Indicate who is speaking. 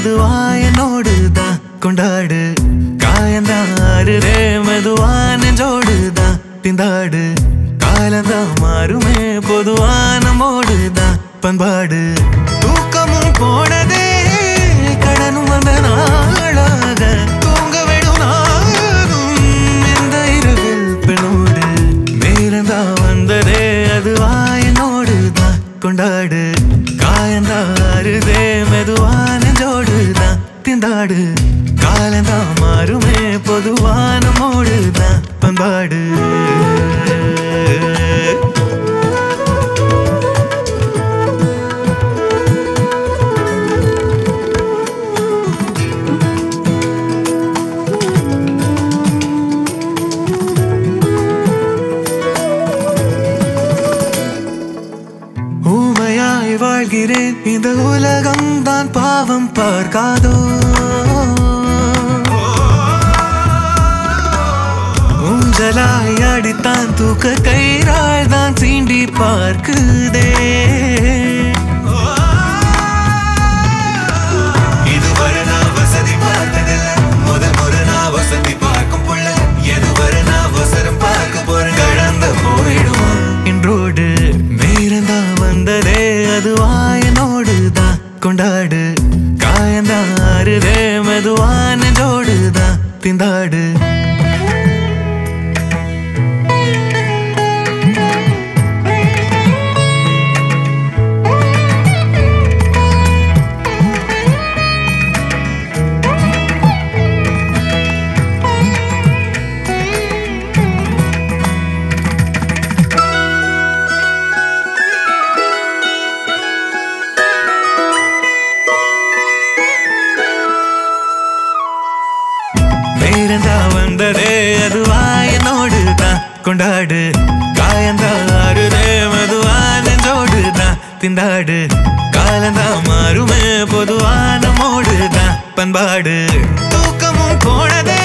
Speaker 1: அதுவா என்னோடு தான் கொண்டாடு காயந்தான் ஆறுதே மெதுவா நெஞ்சோடு தான் திண்டாடு காலந்தான் மாறுமே பொதுவான மோடு தான் பண்பாடு தூக்கமும் போனதே கடனும் வந்த நாளாக தூங்க விடும் நாளும் இந்த இரவில் பெண்ணோடு நேரந்தா வந்ததே அதுவா என்னோடு தான் கொண்டாடு காயந்தாருதே மெதுவா நெஞ்சோடு தான் திண்டாடு காலந்தா மாறுமே பொதுவான மோடு தான் பண்பாடு ஊமையாய் வாழ்கிறேன் இந்த உலகம் தான் பாவம் பார்க்காதோ ஊஞ்சலாய் அடித்தான் தூக்க கயிறால் தான் சீண்டி பார்க்குதே இதுவரை நான் வசதி பார்த்ததில்ல முதல் முறை நான் வசதி பார்க்கும் புள்ள எதுவரை நான் வசரம் பார்க்க போறேன் கடந்த போயிடுமா இன்றோடு நேரந்தான் வந்ததே அதுவா என்னோடு தான் கொண்டாடு காயந்தான் ஆறுதே மெதுவா நெஞ்சோடு தான் திண்டாடு நேரந்தா வந்ததே அதுவா என்னோடு தான் கொண்டாடு காயந்தா ஆறுதே மெதுவா நெஞ்சோடு தான் திண்டாடு காலந்தா மாறுமே பொதுவான மோடு தான் பண்பாடு தூக்கமும் போனதே